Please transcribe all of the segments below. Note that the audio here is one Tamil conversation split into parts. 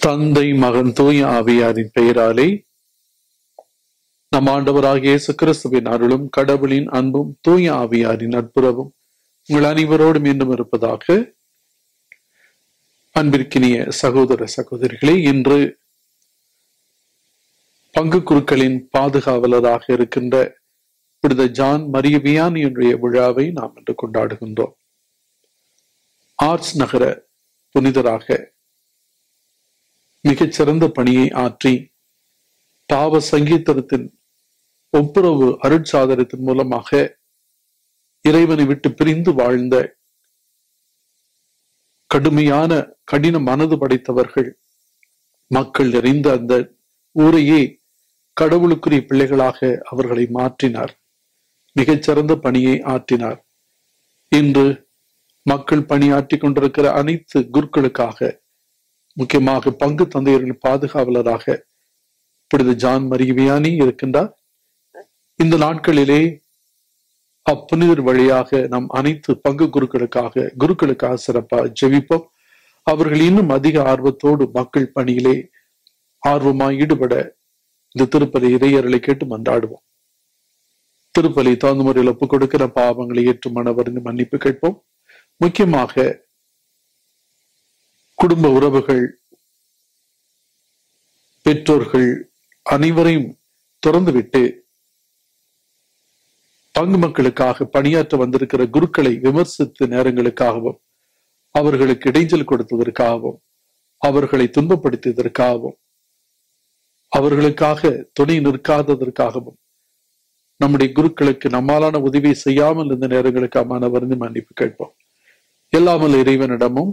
தந்தை மகன் தூய ஆவியாரின் பெயராலே நம் ஆண்டவராகிய இயேசு கிறிஸ்துவின் அருளும் கடவுளின் அன்பும் தூய ஆவியாரின் நட்புறவும் உங்கள் அனைவரோடும் மீண்டும் இருப்பதாக அன்பிற்கினிய சகோதர சகோதரிகளே இன்று பங்கு குருக்களின் பாதுகாவலராக இருக்கின்ற புனித ஜான் மரிய வியானியுடைய விழாவை நாம் இன்று கொண்டாடுகின்றோம் ஆர்ட்ஸ் நகர புனிதராக மிகச்சிறந்த பணியை ஆற்றி பாவ சங்கீதத்தின் ஒப்புரவு அருட்சாதனத்தின் மூலமாக இறைவனை விட்டு பிரிந்து வாழ்ந்த கடுமையான கடின மனது படைத்தவர்கள் மக்கள் நிறைந்த அந்த ஊரையே கடவுளுக்குரிய பிள்ளைகளாக அவர்களை மாற்றினார் மிகச்சிறந்த பணியை ஆற்றினார் இன்று மக்கள் பணியாற்றி கொண்டிருக்கிற அனைத்து குருக்களுக்காக முக்கியமாக பங்கு தந்தையர்கள் பாதுகாவலராக புனித ஜான் மரியவியானி இருக்கின்றார் இந்த நாட்களிலே அப்புனிதர் வழியாக நம் அனைத்து பங்கு குருக்களுக்காக குருக்களுக்காக சிறப்பாக ஜெபிப்போம் அவர்கள் இன்னும் அதிக ஆர்வத்தோடு மக்கள் பணியிலே ஆர்வமாய் ஈடுபட இந்த திருப்பலி இறையர்களை கேட்டு மன்றாடுவோம் திருப்பலி தகுந்த முறையில் ஒப்புக் கொடுக்கிற பாவங்களை ஏற்று மனவருந்து மன்னிப்பு கேட்போம் முக்கியமாக குடும்ப உறவுகள் பெற்றோர்கள் அனைவரையும் திறந்துவிட்டு பங்கு மக்களுக்காக பணியாற்ற வந்திருக்கிற குருக்களை விமர்சித்த நேரங்களுக்காகவும் அவர்களுக்கு இடைஞ்சல் கொடுத்ததற்காகவும் அவர்களை துன்பப்படுத்தியதற்காகவும் அவர்களுக்காக துணை நிற்காததற்காகவும் நம்முடைய குருக்களுக்கு நம்மாலான உதவி செய்யாமல் இந்த நேரங்களுக்கு அம்மானவர்ந்து மன்னிப்பு கேட்போம் எல்லாமல் இறைவனிடமும்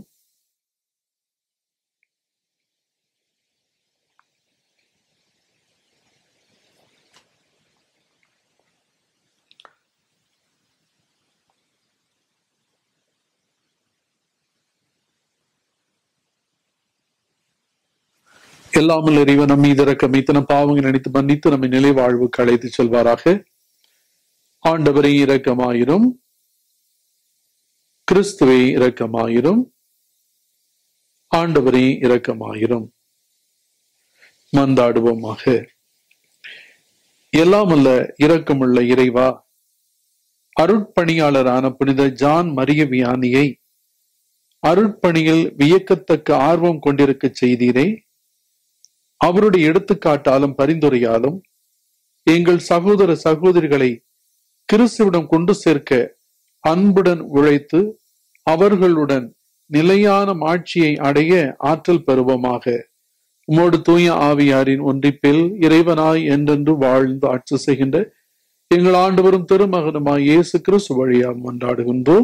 எல்லாமல் இறைவன் நம் மீது இறக்கம் இத்தனை பாவங்கள் நினைத்து மன்னித்து நம்மை நிலை வாழ்வுக்கு அழைத்து செல்வாராக ஆண்டவரை இரக்கமாயிரும் கிறிஸ்துவை இரக்கமாயிரும் ஆண்டவரை இரக்கமாயிரும் மந்தாடுவோமாக எல்லாமல்ல இரக்கமுள்ள இறைவா அருட்பணியாளரான புனித ஜான் மரிய வியானியை அருட்பணியில் வியக்கத்தக்க ஆர்வம் கொண்டிருக்க செய்தீரே அவருடைய எடுத்துக்காட்டாலும் பரிந்துரையாலும் எங்கள் சகோதர சகோதரிகளை கிறிஸ்துவிடம் கொண்டு சேர்க்க அன்புடன் உழைத்து அவர்களுடன் நிலையான மாட்சியை அடைய ஆற்றல் பெறுவோமாக உமோடு தூய ஆவியாரின் ஒன்றிப்பில் இறைவனாய் என்றென்று வாழ்ந்து ஆட்சி செய்கின்ற எங்கள் ஆண்டவரும் திருமகனுமாய் இயேசு கிறிஸ்து வழியாக கொண்டாடுகின்றோம்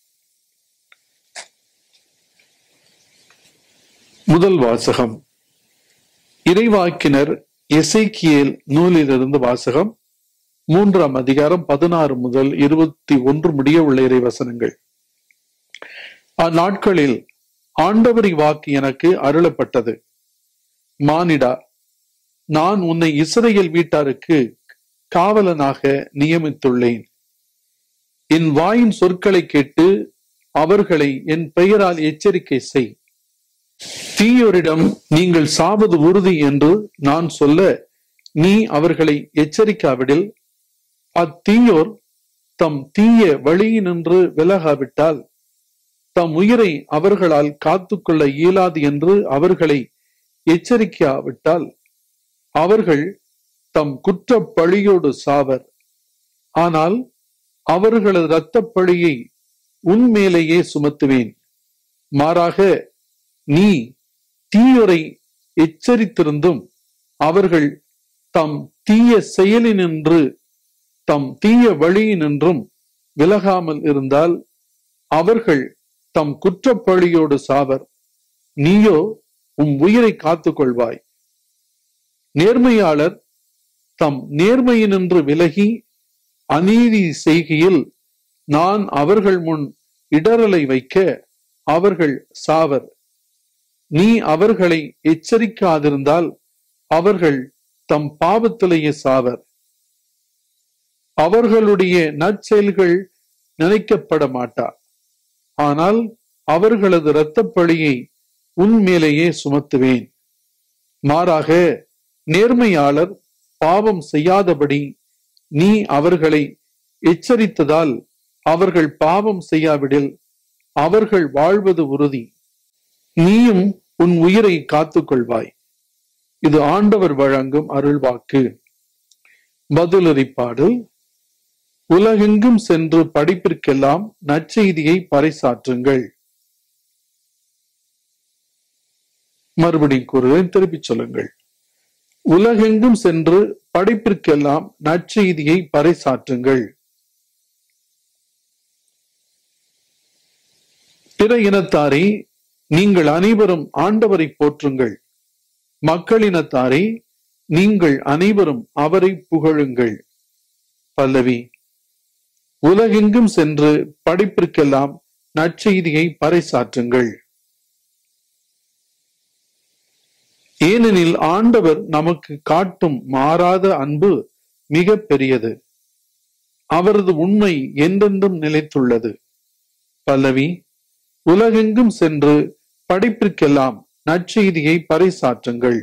முதல் வாசகம் இறைவாக்கினர் எசைக்கியேல் நூலிலிருந்து வாசகம் மூன்றாம் அதிகாரம் பதினாறு முதல் இருபத்தி ஒன்று முடிய உள்ள இறைவசனங்கள் அந்நாட்களில் ஆண்டவரி வாக்கு எனக்கு அருளப்பட்டது மானிடா நான் உன்னை இஸ்ரேல் வீட்டாருக்கு காவலனாக நியமித்துள்ளேன் என் வாயின் சொற்களை கேட்டு அவர்களை என் பெயரால் எச்சரிக்கை செய் தீயோரிடம் நீங்கள் சாவது உறுதி என்று நான் சொல்ல நீ அவர்களை எச்சரிக்காவிடில் அத்தீயோர் தம் தீய வழியினின்று விலகாவிட்டால் தம் உயிரை அவர்களால் காத்துக்கொள்ள இயலாது என்று அவர்களை எச்சரிக்காவிட்டால் அவர்கள் தம் குற்ற பழியோடு சாவர் ஆனால் அவர்களது இரத்த பழியை உன்மேலேயே சுமத்துவேன் மாறாக நீ தீயோரை எச்சரித்திருந்தும் அவர்கள் தம் தீய செயலினின்று தம் தீய வழியினின்றும் விலகாமல் இருந்தால் அவர்கள் தம் குற்றப்பழியோடு சாவர் நீயோ உம் உயிரை காத்துக் கொள்வாய் நேர்மையாளர் தம் நேர்மையினின்று விலகி அநீதி செய்கையில் நான் அவர்கள் முன் இடரலை வைக்க அவர்கள் சாவர் நீ அவர்களை எச்சரிக்காதிருந்தால் அவர்கள் தம் பாவத்திலேயே சாவர் அவர்களுடைய நற்செயல்கள் நினைக்கப்பட மாட்டா ஆனால் அவர்களது இரத்தப் பழியை உன் மேலேயே சுமத்துவேன் மாறாக நேர்மையாளர் பாவம் செய்யாதபடி நீ அவர்களை எச்சரித்ததால் அவர்கள் பாவம் செய்யாவிடில் அவர்கள் வாழ்வது உறுதி நீயும் உன் உயிரை காத்துக் கொள்வாய் இது ஆண்டவர் வழங்கும் அருள்வாக்கு பதிலறிப்பாடு உலகெங்கும் சென்று படிப்பிற்கெல்லாம் நற்செய்தியை பறைசாற்றுங்கள் மறுபடி கூறுகிறேன் திருப்பிச் சொல்லுங்கள் உலகெங்கும் சென்று படிப்பிற்கெல்லாம் நற்செய்தியை பறைசாற்றுங்கள் பிற இனத்தாரே நீங்கள் அனைவரும் ஆண்டவரை போற்றுங்கள் மக்களினத்தாரே நீங்கள் அனைவரும் அவரை புகழுங்கள் பல்லவி உலகெங்கும் சென்று படிப்பிற்கெல்லாம் நற்செய்தியை பறைசாற்றுங்கள் ஏனெனில் ஆண்டவர் நமக்கு காட்டும் மாறாத அன்பு மிக பெரியது அவரது உண்மை என்றென்றும் நிலைத்துள்ளது பல்லவி உலகெங்கும் சென்று படிப்பிற்கெல்லாம் நற்செய்தியை பறைசாற்றுங்கள்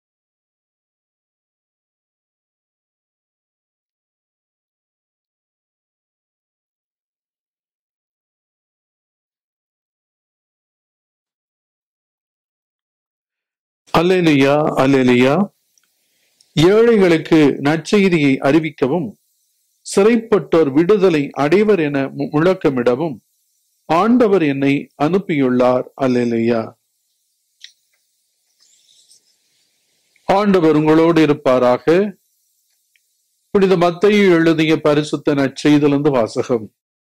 அல்லேலியா அல்லேலியா ஏழைகளுக்கு நற்செய்தியை அறிவிக்கவும் சிறைப்பட்டோர் விடுதலை அடைவர் என மு- முழக்கமிடவும் ஆண்டவர் என்னை அனுப்பியுள்ளார் அல்லேலியா ஆண்டவர் உங்களோடு இருப்பாராக புனித மத்தையை எழுதிய பரிசுத்த நற்செய்திலிருந்து வாசகம்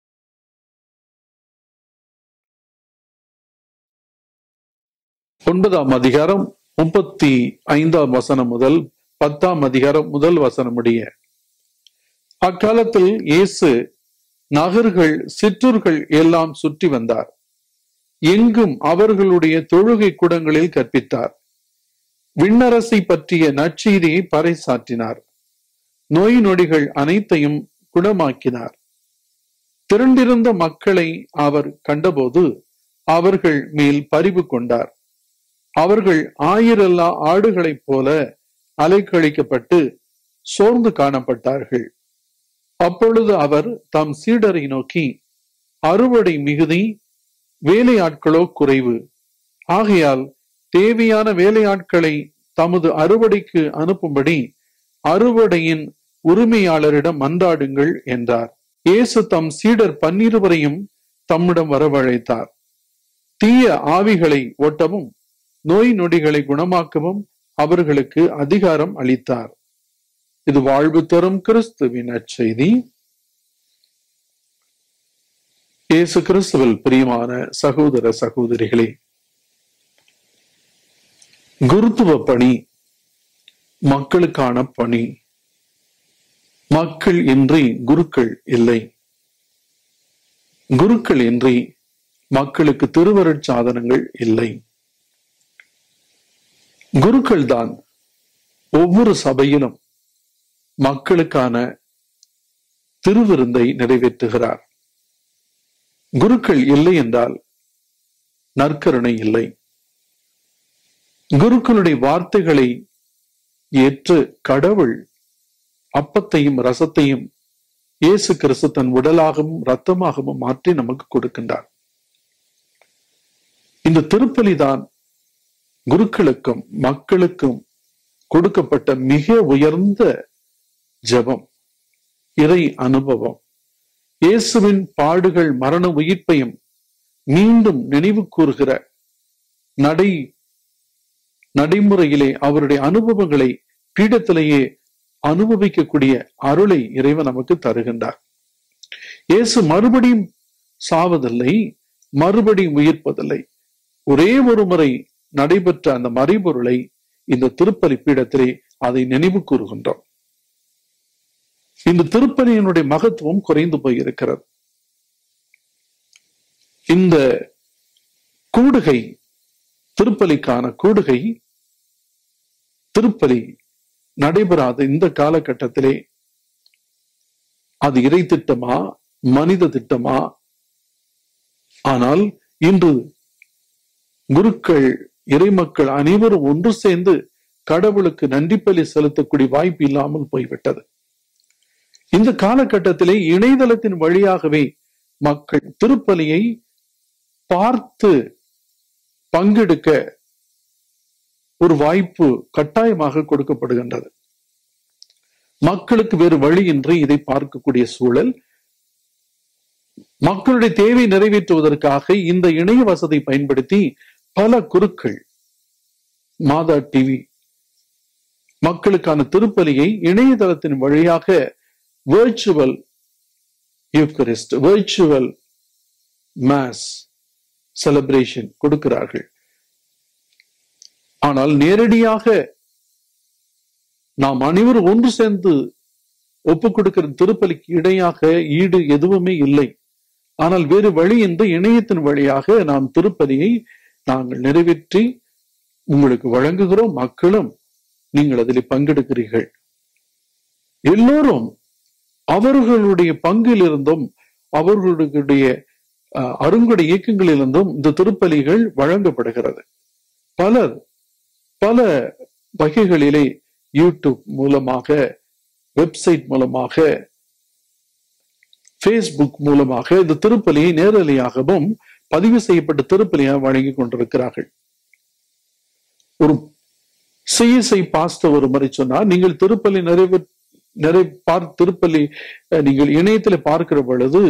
ஒன்பதாம் அதிகாரம் முப்பத்தி ஐந்தாம் வசனம் முதல் பத்தாம் அதிகாரம் முதல் வசனம் முடிய அக்காலத்தில் இயேசு நகர்கள் சிற்றூர்கள் எல்லாம் சுற்றி வந்தார் எங்கும் அவர்களுடைய தொழுகை கூடங்களில் கற்பித்தார் விண்ணரசை பற்றிய நற்செய்தியை பறைசாற்றினார் நோய் நொடிகள் அனைத்தையும் குணமாக்கினார் திரண்டிருந்த மக்களை அவர் கண்டபோது அவர்கள் மேல் பரிவு கொண்டார் அவர்கள் ஆயிரல்லா ஆடுகளைப் போல அலைக்கழிக்கப்பட்டு சோர்ந்து காணப்பட்டார்கள் அப்பொழுது அவர் தம் சீடரை நோக்கி அறுவடை மிகுதி வேலையாட்களோ குறைவு ஆகையால் தேவையான வேலையாட்களை தமது அறுவடைக்கு அனுப்பும்படி அறுவடையின் உரிமையாளரிடம் மன்றாடுங்கள் என்றார் இயேசு தம் சீடர் பன்னிருவரையும் தம்மிடம் வரவழைத்தார் தீய ஆவிகளை ஓட்டவும் நோய் நொடிகளை குணமாக்கவும் அவர்களுக்கு அதிகாரம் அளித்தார் இது வாழ்வு தரும் கிறிஸ்துவின் அச்செய்தி இயேசு கிறிஸ்துவில் பிரியமான சகோதர சகோதரிகளே குருத்துவ பணி மக்களுக்கான பணி மக்கள் இன்றி குருக்கள் இல்லை குருக்கள் இன்றி மக்களுக்கு திருவருட் சாதனங்கள் இல்லை குருக்கள் தான் ஒவ்வொரு சபையிலும் மக்களுக்கான திருவிருந்தை நிறைவேற்றுகிறார் குருக்கள் இல்லை என்றால் நற்கருணை இல்லை குருக்களுடைய வார்த்தைகளை ஏற்று கடவுள் அப்பத்தையும் ரசத்தையும் இயேசு கிறிஸ்து தன் உடலாகவும் இரத்தமாகவும் மாற்றி நமக்கு கொடுக்கின்றார் இந்த திருப்பலிதான் குருக்களுக்கும் மக்களுக்கும் கொடுக்கப்பட்ட மிக உயர்ந்த ஜெபம் இறை அனுபவம் இயேசுவின் பாடுகள் மரண உயிர்ப்பையும் மீண்டும் நினைவு கூறுகிற நடை நடைமுறையிலே அவருடைய அனுபவங்களை பீடத்திலேயே அனுபவிக்கக்கூடிய அருளை இறைவன் நமக்கு தருகின்றார் இயேசு மறுபடியும் சாவதில்லை மறுபடியும் உயிர்ப்பதில்லை ஒரே ஒரு முறை நடைபெற்ற அந்த மறைபொருளை இந்த திருப்பலி பீடத்திலே அதை நினைவு கூறுகின்றோம் இந்த திருப்பலியினுடைய மகத்துவம் குறைந்து போயிருக்கிறது இந்த கூடுகை திருப்பலிக்கான கூடுகை திருப்பலி நடைபெறாத இந்த காலகட்டத்திலே அது இறை திட்டமா மனித திட்டமா ஆனால் இன்று குருக்கள் இறைமக்கள் அனைவரும் ஒன்று சேர்ந்து கடவுளுக்கு நன்றிப்பலி செலுத்தக்கூடிய வாய்ப்பு இல்லாமல் போய்விட்டது இந்த காலகட்டத்திலே இணையதளத்தின் வழியாகவே மக்கள் திருப்பலியை பார்த்து பங்கெடுக்க ஒரு வாய்ப்பு கட்டாயமாக கொடுக்கப்படுகின்றது மக்களுக்கு வேறு வழியின்றி இதை பார்க்கக்கூடிய சூழல் மக்களுடைய தேவை நிறைவேற்றுவதற்காக இந்த இணைய வசதி பயன்படுத்தி பல குருக்கள் மாதா டிவி மக்களுக்கான திருப்பலியை இணையதளத்தின் வழியாக virtual Eucharist virtual mass celebration கொடுக்கிறார்கள் ஆனால் நேரடியாக நாம் அனைவரும் ஒன்று சேர்ந்து ஒப்புக் கொடுக்கிற திருப்பலிக்கு இடையாக ஈடு எதுவுமே இல்லை ஆனால் வேறு வழி என்று இணையத்தின் வழியாக நாம் திருப்பலியை நாங்கள் நிறைவேற்றி உங்களுக்கு வழங்குகிறோம் மக்களும் நீங்கள் அதில் பங்கெடுக்கிறீர்கள் எல்லோரும் அவர்களுடைய பங்கிலிருந்தும் அவர்களுடைய அஹ், அருங்கொடை இயக்கங்களிலிருந்தும் இந்த திருப்பலிகள் வழங்கப்படுகிறது பலர் பல வகைகளிலே யூடியூப் மூலமாக வெப்சைட் மூலமாக ஃபேஸ்புக் மூலமாக இந்த திருப்பலியை நேரலையாகவும் பதிவு செய்யப்பட்ட திருப்பலியாக வழங்கி கொண்டிருக்கிறார்கள் ஒரு சிஎஸ்ஐ பாஸ்டர் ஒரு முறை சொன்னார் நீங்கள் திருப்பலி நிறைவே நிறை பார் திருப்பலி அஹ், நீங்கள் இணையத்துல பார்க்கிற பொழுது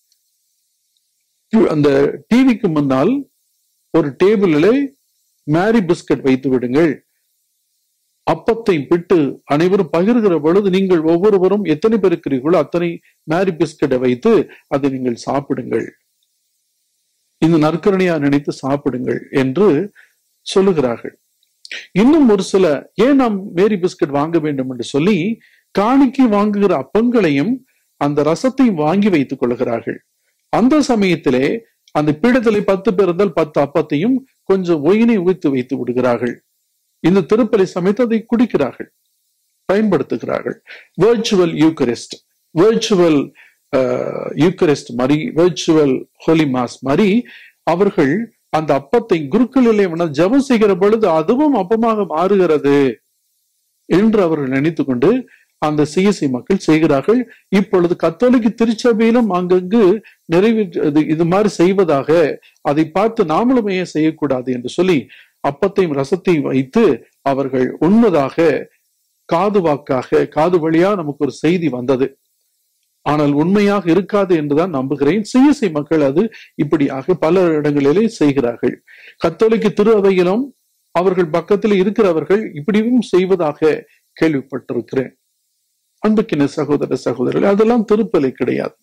அந்த டிவிக்கு முன்னால் ஒரு டேபிளில் மேரி பிஸ்கட் வைத்து விடுங்கள் அப்பத்தை பிட்டு அனைவரும் பகிர்கிற பொழுது நீங்கள் ஒவ்வொருவரும் எத்தனை பேர் இருக்கிறீர்களோ அத்தனை மேரி பிஸ்கட்டை வைத்து அதை நீங்கள் சாப்பிடுங்கள் இந்த நற்கரணையா நினைத்து சாப்பிடுங்கள் என்று சொல்லுகிறார்கள் இன்னும் ஒரு சில ஏன் நாம் மேரி பிஸ்கட் வாங்க வேண்டும் என்று சொல்லி காணிக்கை வாங்குகிற அப்பங்களையும் அந்த ரசத்தையும் வாங்கி வைத்துக் கொள்கிறார்கள் அந்த சமயத்திலே அந்த பீடத்திலே பத்து பேர் இருந்தால் பத்து அப்பத்தையும் கொஞ்சம் ஒயினை ஊய்த்து வைத்து விடுகிறார்கள் இந்த திருப்பலி சமயத்து அதை குடிக்கிறார்கள் பயன்படுத்துகிறார்கள் வேர்ச்சுவல் யூக்கரிஸ்ட் வேர்ச்சுவல் யூக்கரிஸ்ட் மாதிரி வேர்ச்சுவல் ஹோலி மாஸ் மாதிரி அவர்கள் அந்த அப்பத்தை குருக்களிலே ஜபம் செய்கிற பொழுது அதுவும் அப்பமாக மாறுகிறது என்று அவர்கள் நினைத்து கொண்டு அந்த சிஎஸ்சி மக்கள் செய்கிறார்கள் இப்பொழுது கத்தோலிக்க திருச்சபையிலும் அங்கங்கு நிறைவேற்று இது- இது மாதிரி செய்வதாக அதை பார்த்து நாமளும் ஏன் செய்யக்கூடாது என்று சொல்லி அப்பத்தையும் ரசத்தையும் வைத்து அவர்கள் உண்மதாக காது வாக்காக காது வழியா நமக்கு ஒரு செய்தி வந்தது ஆனால் உண்மையாக இருக்காது என்றுதான் நம்புகிறேன் சிஎஸ்ஐ மக்கள் அது இப்படியாக பல இடங்களிலே செய்கிறார்கள் கத்தோலிக்க திரு அவையிலும் அவர்கள் பக்கத்தில் இருக்கிறவர்கள் இப்படியும் செய்வதாக கேள்விப்பட்டிருக்கிறேன் அன்புக்கின சகோதர சகோதரர்கள் அதெல்லாம் திருப்பலை கிடையாது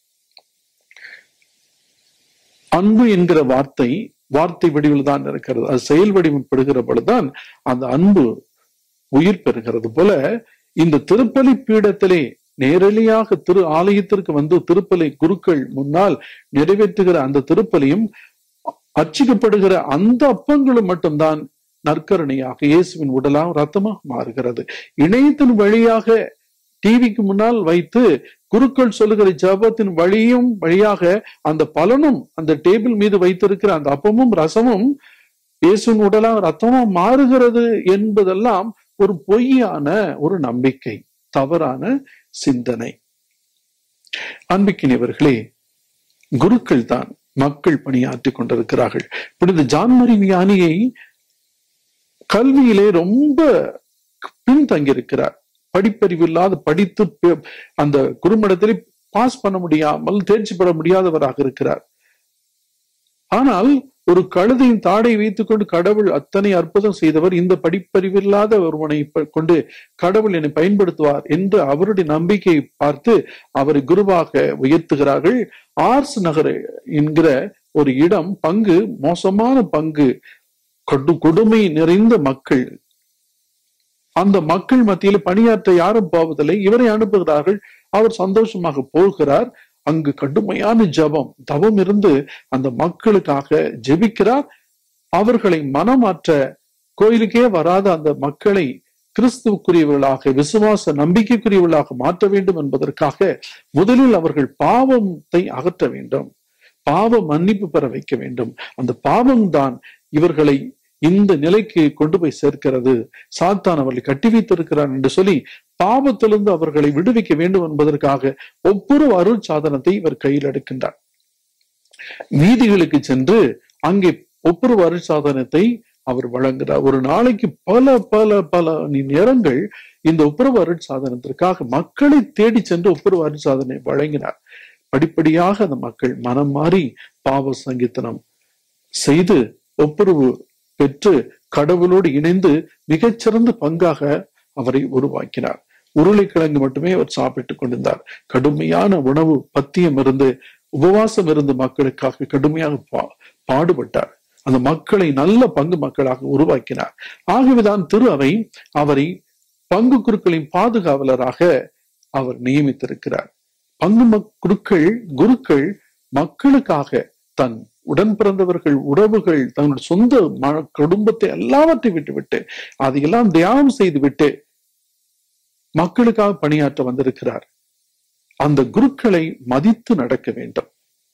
அன்பு என்கிற வார்த்தை வார்த்தை வடிவில் தான் இருக்கிறது அது செயல் வடிவப்படுகிற பொழுதுதான் அந்த அன்பு உயிர் பெறுகிறது போல இந்த திருப்பலி பீடத்திலே நேரடியாக திரு ஆலயத்திற்கு வந்து திருப்பலி குருக்கள் முன்னால் நிறைவேற்றுகிற அந்த திருப்பலியும் அர்ச்சிக்கப்படுகிற அந்த அப்பங்களும் மட்டும்தான் நற்கரணையாக இயேசுவின் உடலாம் ரத்தமாக மாறுகிறது இணையத்தின் வழியாக டிவிக்கு முன்னால் வைத்து குருக்கள் சொல்லுகிற ஜபத்தின் வழியும் வழியாக அந்த பலனும் அந்த டேபிள் மீது வைத்திருக்கிற அந்த அப்பமும் ரசமும் இயேசுவின் உடலாம் ரத்தமும் மாறுகிறது என்பதெல்லாம் ஒரு பொய்யான ஒரு நம்பிக்கை தவறான சிந்தனை அன்பிக்கினவர்களே குருக்கள் தான் மக்கள் பணியாற்றிக் கொண்டிருக்கிறார்கள் புனித ஜான்மரி ஞானியை கல்வியிலே ரொம்ப பின்தங்கியிருக்கிறார் படிப்பறிவு இல்லாத படித்து பே- அந்த குறுமடத்திலே பாஸ் பண்ண முடியாமல் தேர்ச்சி பெற முடியாதவராக இருக்கிறார் ஆனால் ஒரு கழுதையின் தாடை வைத்துக் கொண்டு கடவுள் அத்தனை அற்புதம் செய்தவர் இந்த படிப்பறிவில்லாத ஒருவனை ப- கொண்டு கடவுள் என்னை பயன்படுத்துவார் என்று அவருடைய நம்பிக்கையை பார்த்து அவரை குருவாக உயர்த்துகிறார்கள் ஆர்ஸ் நகர் என்கிற ஒரு இடம் பங்கு மோசமான பங்கு கொடு கொடுமை நிறைந்த மக்கள் அந்த மக்கள் மத்தியில் பணியாற்ற யாரும் போவதில்லை இவரை அனுப்புகிறார்கள் அவர் சந்தோஷமாக போகிறார் அங்கு கடுமையான ஜபம் தவம் இருந்து அந்த மக்களுக்காக ஜெபிக்கிறார் அவர்களை மனமாற்ற கோயிலுக்கே வராத அந்த மக்களை கிறிஸ்துவுக்குரியவர்களாக விசுவாச நம்பிக்கைக்குரியவர்களாக மாற்ற வேண்டும் என்பதற்காக முதலில் அவர்கள் பாவத்தை அகற்ற வேண்டும் பாவ மன்னிப்பு பெற வைக்க வேண்டும் அந்த பாவம் தான் இவர்களை இந்த நிலைக்கு கொண்டு போய் சேர்க்கிறது சாத்தான் அவர்களை கட்டி வைத்திருக்கிறார் என்று சொல்லி பாவத்திலிருந்து அவர்களை விடுவிக்க வேண்டும் என்பதற்காக ஒவ்வொரு அருள் சாதனத்தை இவர் கையில் எடுக்கின்றார் வீதிகளுக்கு சென்று அங்கே ஒவ்வொரு அருள் சாதனத்தை அவர் வழங்குகிறார் ஒரு நாளைக்கு பல பல பல மணி நேரங்கள் இந்த ஒப்புரவு அருள் சாதனத்திற்காக மக்களை தேடி சென்று ஒப்புரவு அருள் சாதனை வழங்கினார் படிப்படியாக அந்த மக்கள் மனம் மாறி பாவ சங்கீத்தனம் செய்து ஒப்புரவு பெற்று கடவுளோடு இணைந்து மிகச்சிறந்த பங்காக அவரை உருவாக்கினார் உருளைக்கிழங்கு மட்டுமே அவர் சாப்பிட்டுக் கொண்டிருந்தார் கடுமையான உணவு பத்தியம் இருந்து உபவாசம் இருந்து மக்களுக்காக கடுமையாக பா பாடுபட்டார் அந்த மக்களை நல்ல பங்கு மக்களாக உருவாக்கினார் ஆகவேதான் திரு அவை அவரை பங்கு குருக்களின் பாதுகாவலராக அவர் நியமித்திருக்கிறார் பங்கு மக்- குருக்கள் குருக்கள் மக்களுக்காக தன் உடன் பிறந்தவர்கள் உறவுகள் தங்களுடைய சொந்த ம- குடும்பத்தை எல்லாவற்றை விட்டுவிட்டு அதையெல்லாம் தியானம் செய்து விட்டு மக்களுக்காக பணியாற்ற வந்திருக்கிறார் அந்த குருக்களை மதித்து நடக்க வேண்டும்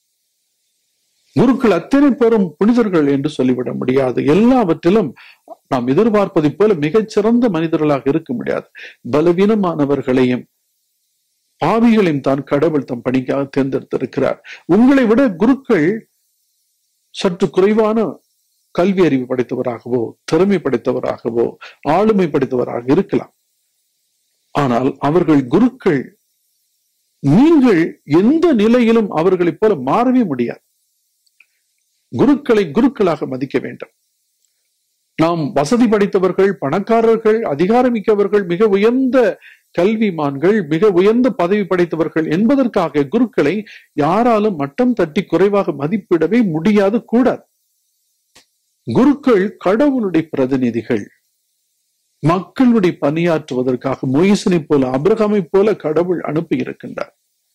குருக்கள் அத்தனை பேரும் புனிதர்கள் என்று சொல்லிவிட முடியாது எல்லாவற்றிலும் நாம் எதிர்பார்ப்பதை போல மிகச்சிறந்த மனிதர்களாக இருக்க முடியாது பலவீனமானவர்களையும் பாவிகளையும் தான் கடவுள் தம் பணிக்காக தேர்ந்தெடுத்திருக்கிறார் உங்களை விட குருக்கள் சற்று குறைவான கல்வி அறிவு படைத்தவராகவோ திறமை படைத்தவராகவோ ஆளுமை படைத்தவராக இருக்கலாம் ஆனால் அவர்கள் குருக்கள் நீங்கள் எந்த நிலையிலும் அவர்களைப் போல மாறவே முடியாது குருக்களை குருக்களாக மதிக்க வேண்டும் நாம் வசதி படைத்தவர்கள் பணக்காரர்கள் அதிகாரமிக்கவர்கள் மிக உயர்ந்த கல்விமான்கள் மிக உயர்ந்த பதவி படைத்தவர்கள் என்பதற்காக குருக்களை யாராலும் மட்டம் தட்டி குறைவாக மதிப்பிடவே முடியாது கூடாது குருக்கள் கடவுளுடைய பிரதிநிதிகள் மக்களுடைய பணியாற்றுவதற்காக மொய்சனை போல அபிரகமை போல கடவுள் அனுப்பி இருக்கின்றார்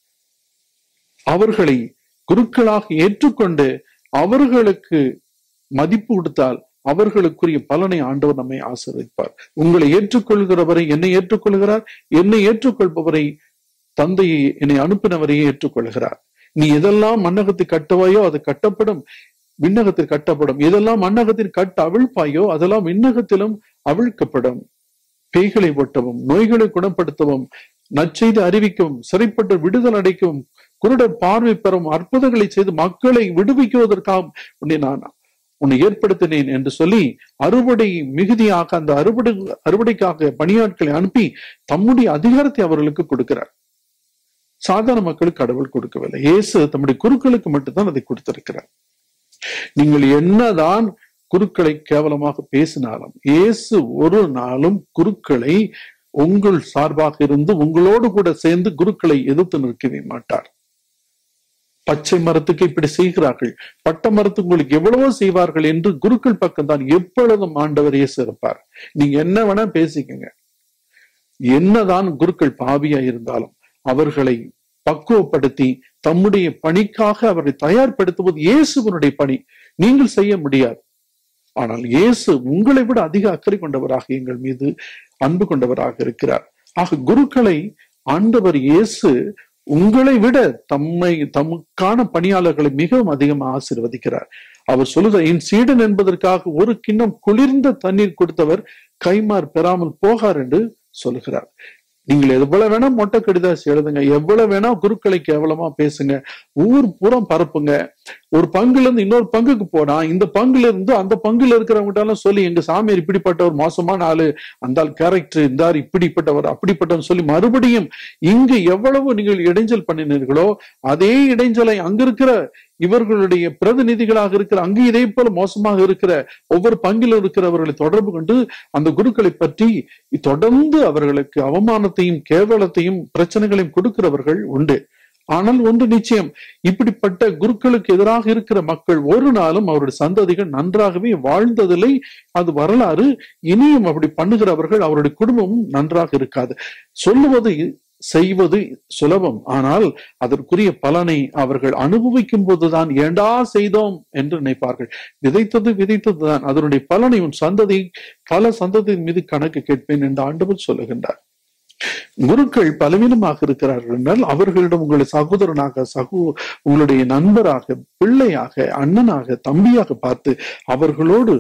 அவர்களை குருக்களாக ஏற்றுக்கொண்டு அவர்களுக்கு மதிப்பு கொடுத்தால் அவர்களுக்குரிய பலனை ஆண்டவர் நம்மை ஆசீர்வதிப்பார் உங்களை ஏற்றுக்கொள்கிறவரை என்னை ஏற்றுக்கொள்கிறார் என்னை ஏற்றுக்கொள்பவரை தந்தையை என்னை அனுப்பினவரையே ஏற்றுக்கொள்கிறார் நீ எதெல்லாம் மன்னகத்தை கட்டுவாயோ அது கட்டப்படும் விண்ணகத்தில் கட்டப்படும் எதெல்லாம் மன்னகத்தில் கட்ட அவிழ்ப்பாயோ அதெல்லாம் விண்ணகத்திலும் அவிழ்க்கப்படும் பேய்களை ஒட்டவும் நோய்களை குணப்படுத்தவும் நற்செய்தி அறிவிக்கவும் சிறைப்பட்டு விடுதல் அடைக்கவும் குருடர் பார்வை பெறும் அற்புதங்களை செய்து மக்களை விடுவிக்குவதற்காக உன்னை நான் உன்னை ஏற்படுத்தினேன் என்று சொல்லி அறுவடை மிகுதியாக அந்த அறுவடை அறுவடைக்காக பணியாட்களை அனுப்பி தம்முடைய அதிகாரத்தை அவர்களுக்கு கொடுக்கிறார் சாதாரண மக்களுக்கு கடவுள் கொடுக்கவில்லை இயேசு தம்முடைய குருக்களுக்கு மட்டும்தான் அதை கொடுத்திருக்கிறார் நீங்கள் என்னதான் குருக்களை கேவலமாக பேசினாலும் இயேசு ஒரு நாளும் குருக்களை உங்கள் சார்பாக இருந்து உங்களோடு கூட சேர்ந்து குருக்களை எதிர்த்து நிற்கவே மாட்டார் பச்சை மரத்துக்கு இப்படி செய்கிறார்கள் பட்ட மரத்துக்கு உங்களுக்கு எவ்வளவோ செய்வார்கள் என்று குருக்கள் பக்கம் தான் எப்பொழுதும் ஆண்டவர் இயேசு இருப்பார் நீங்க என்ன வேணா பேசிக்கங்க என்னதான் குருக்கள் பாவியா இருந்தாலும் அவர்களை பக்குவப்படுத்தி தம்முடைய பணிக்காக அவரை தயார்படுத்துவது இயேசுவனுடைய பணி நீங்கள் செய்ய முடியாது ஆனால் இயேசு உங்களை விட அதிக அக்கறை கொண்டவராக எங்கள் மீது அன்பு கொண்டவராக இருக்கிறார் ஆக குருக்களை ஆண்டவர் இயேசு உங்களை விட தம்மை தமக்கான பணியாளர்களை மிகவும் அதிகமாக ஆசீர்வதிக்கிறார் அவர் சொல்லுகிறார் என் சீடன் என்பதற்காக ஒரு கிண்ணம் குளிர்ந்த தண்ணீர் கொடுத்தவர் கைமாறு பெறாமல் போகார் என்று சொல்லுகிறார் நீங்கள் எவ்வளவு வேணா மொட்டை கடிதாசி எழுதுங்க எவ்வளவு வேணா குருக்களை கேவலமா பேசுங்க ஊர் பூரம் பரப்புங்க ஒரு பங்குல இருந்து இன்னொரு பங்குக்கு போனா இந்த பங்குல இருந்து அந்த பங்குல இருக்கிறவங்க எல்லாம் சொல்லி எங்க சாமியார் இப்படிப்பட்டவர் மோசமான ஆளு அந்த ஆள் கேரக்டர் இந்த ஆள் இப்படிப்பட்டவர் அப்படிப்பட்டவர் சொல்லி மறுபடியும் இங்கு எவ்வளவு நீங்கள் இடைஞ்சல் பண்ணினீர்களோ அதே இடைஞ்சலை அங்க இருக்கிற இவர்களுடைய பிரதிநிதிகளாக இருக்கிற அங்கு இதே போல மோசமாக இருக்கிற ஒவ்வொரு பங்கிலும் இருக்கிறவர்களை தொடர்பு கொண்டு அந்த குருக்களை பற்றி தொடர்ந்து அவர்களுக்கு அவமானத்தையும் கேவலத்தையும் பிரச்சனைகளையும் கொடுக்கிறவர்கள் உண்டு ஆனால் ஒன்று நிச்சயம் இப்படிப்பட்ட குருக்களுக்கு எதிராக இருக்கிற மக்கள் ஒரு நாளும் அவருடைய சந்ததிகள் நன்றாகவே வாழ்ந்ததில்லை அது வரலாறு இனியும் அப்படி பண்ணுகிறவர்கள் அவருடைய குடும்பமும் நன்றாக இருக்காது சொல்லுவது செய்வது சுலபம் ஆனால் அதற்குரிய பலனை அவர்கள் அனுபவிக்கும் போதுதான் ஏண்டா செய்தோம் என்று நினைப்பார்கள் விதைத்தது விதைத்ததுதான் அதனுடைய பலனை உன் சந்ததி பல சந்ததியின் மீது கணக்கு கேட்பேன் என்று ஆண்டவர் சொல்லுகின்றார் குருக்கள் பலவீனமாக இருக்கிறார்கள் என்றால் அவர்களிடம் உங்களை சகோதரனாக சகோ உங்களுடைய நண்பராக பிள்ளையாக அண்ணனாக தம்பியாக பார்த்து அவர்களோடு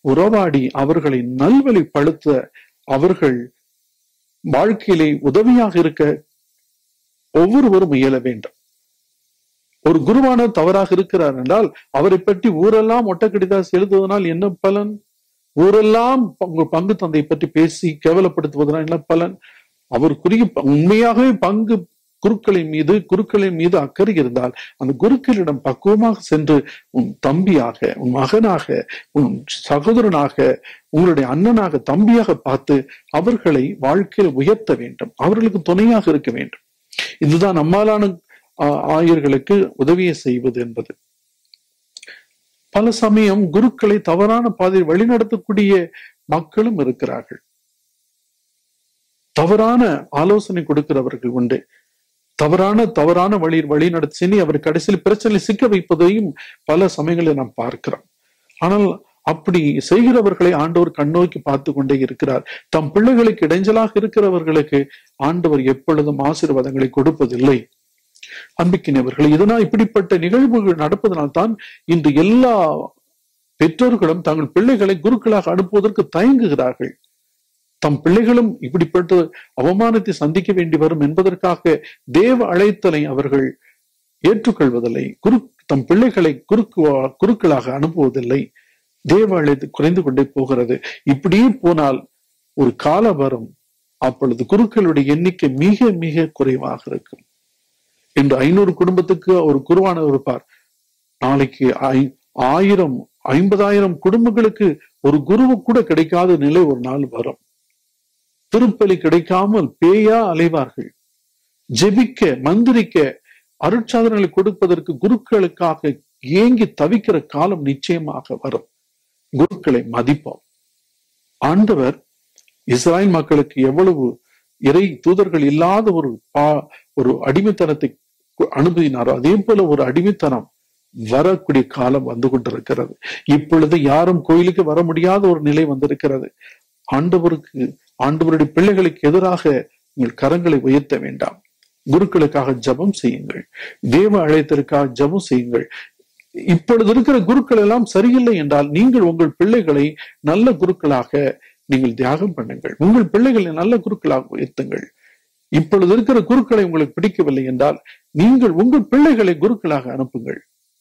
உறவாடி அவர்களை நல்வழிப்படுத்த அவர்கள் வாழ்க்கையிலே உதவியாக இருக்க ஒவ்வொருவரும் இயல வேண்டும் ஒரு குருவான தவறாக இருக்கிறார் என்றால் அவரை பற்றி ஊரெல்லாம் ஒட்டக்கடிதாஸ் எழுதுவதனால் என்ன பலன் ஊரெல்லாம் பங்கு பங்கு தந்தை பற்றி பேசி கேவலப்படுத்துவதனால் என்ன பலன் அவருக்குரிய ப- உண்மையாகவே பங்கு குருக்களின் மீது குருக்களின் மீது அக்கறை இருந்தால் அந்த குருக்களிடம் பக்குவமாக சென்று உன் தம்பியாக உன் மகனாக உன் சகோதரனாக உங்களுடைய அண்ணனாக தம்பியாக பார்த்து அவர்களை வாழ்க்கையில் உயர்த்த வேண்டும் அவர்களுக்கு துணையாக இருக்க வேண்டும் இதுதான் நம்மாலான ஆ- ஆயர்களுக்கு உதவியை செய்வது என்பது பல சமயம் குருக்களை தவறான பாதையில் வழிநடத்தக்கூடிய மக்களும் இருக்கிறார்கள் தவறான ஆலோசனை கொடுக்கிறவர்கள் உண்டு தவறான தவறான வழி வழி நடத்தி அவர் கடைசியில் பிரச்சனை சிக்க வைப்பதையும் பல சமயங்களில் நாம் பார்க்கிறோம் ஆனால் அப்படி செய்கிறவர்களை ஆண்டவர் கண்ணோக்கி பார்த்து கொண்டே இருக்கிறார் தம் பிள்ளைகளுக்கு இடைஞ்சலாக இருக்கிறவர்களுக்கு ஆண்டவர் எப்பொழுதும் ஆசீர்வாதங்களை கொடுப்பதில்லை அன்பிக்கினவர்கள் இதனால் இப்படிப்பட்ட நிகழ்வுகள் நடப்பதனால் தான் இன்று எல்லா பெற்றோர்களும் தங்கள் பிள்ளைகளை குருக்களாக அனுப்புவதற்கு தயங்குகிறார்கள் தம் பிள்ளைகளும் இப்படிப்பட்ட அவமானத்தை சந்திக்க வேண்டி வரும் என்பதற்காக தேவ அழைத்தலை அவர்கள் ஏற்றுக்கொள்வதில்லை குரு தம் பிள்ளைகளை குறுக்கு குருக்களாக அனுப்புவதில்லை தேவ அழைத்து குறைந்து கொண்டே போகிறது இப்படியே போனால் ஒரு கால வரும் அப்பொழுது குருக்களுடைய எண்ணிக்கை மிக மிக குறைவாக இருக்கும் இன்று ஐநூறு குடும்பத்துக்கு ஒரு குருவானவர் இருப்பார் நாளைக்கு ஐ- ஆயிரம் ஐம்பதாயிரம் குடும்பங்களுக்கு ஒரு குருவு கூட கிடைக்காத நிலை ஒரு நாள் வரும் திருப்பலி கிடைக்காமல் பேயா அலைவார்கள் ஜெபிக்க மந்திரிக்க அருட்சாதனங்களை கொடுப்பதற்கு குருக்களுக்காக ஏங்கி தவிக்கிற காலம் நிச்சயமாக வரும் குருக்களை மதிப்போம் ஆண்டவர் இஸ்ராயல் மக்களுக்கு எவ்வளவு இறை தூதர்கள் இல்லாத ஒரு பா ஒரு அடிமைத்தனத்தை கு- அனுபவினாரோ அதே போல ஒரு அடிமைத்தனம் வரக்கூடிய காலம் வந்து கொண்டிருக்கிறது இப்பொழுது யாரும் கோயிலுக்கு வர முடியாத ஒரு நிலை வந்திருக்கிறது ஆண்டவருக்கு ஆண்டவருடைய பிள்ளைகளுக்கு எதிராக உங்கள் கரங்களை உயர்த்த வேண்டாம் குருக்களுக்காக ஜெபம் செய்யுங்கள் தேவ அழைத்திற்காக ஜெபம் செய்யுங்கள் இப்பொழுது இருக்கிற குருக்கள் எல்லாம் சரியில்லை என்றால் நீங்கள் உங்கள் பிள்ளைகளை நல்ல குருக்களாக நீங்கள் தியாகம் பண்ணுங்கள் உங்கள் பிள்ளைகளை நல்ல குருக்களாக உயர்த்துங்கள் இப்பொழுது இருக்கிற குருக்களை உங்களுக்கு பிடிக்கவில்லை என்றால் நீங்கள் உங்கள் பிள்ளைகளை குருக்களாக அனுப்புங்கள்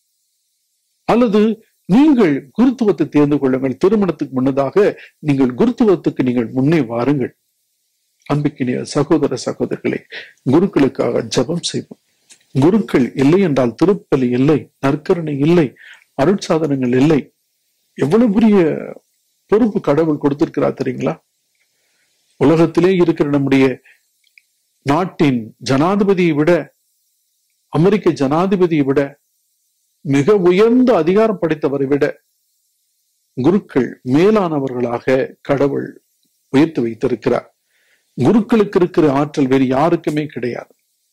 அல்லது நீங்கள் குருத்துவத்தை தேர்ந்து கொள்ளுங்கள் திருமணத்துக்கு முன்னதாக நீங்கள் குருத்துவத்துக்கு நீங்கள் முன்னே வாருங்கள் அன்புக்கினிய சகோதர சகோதரிகளே குருக்களுக்காக ஜெபம் செய்வோம் குருக்கள் இல்லை என்றால் திருப்பலி இல்லை நற்கருணை இல்லை அருட்சாதனங்கள் இல்லை எவ்வளவு பெரிய பொறுப்பு கடவுள் கொடுத்திருக்கிறார் தெரியுங்களா உலகத்திலே இருக்கிற நம்முடைய நாட்டின் ஜனாதிபதியை விட அமெரிக்க ஜனாதிபதியை விட மிக உயர்ந்த அதிகாரம் படைத்தவரை விட குருக்கள் மேலானவர்களாக கடவுள் உயர்த்தி வைத்திருக்கிறார் குருக்களுக்கு இருக்கிற ஆற்றல் வேறு யாருக்குமே கிடையாது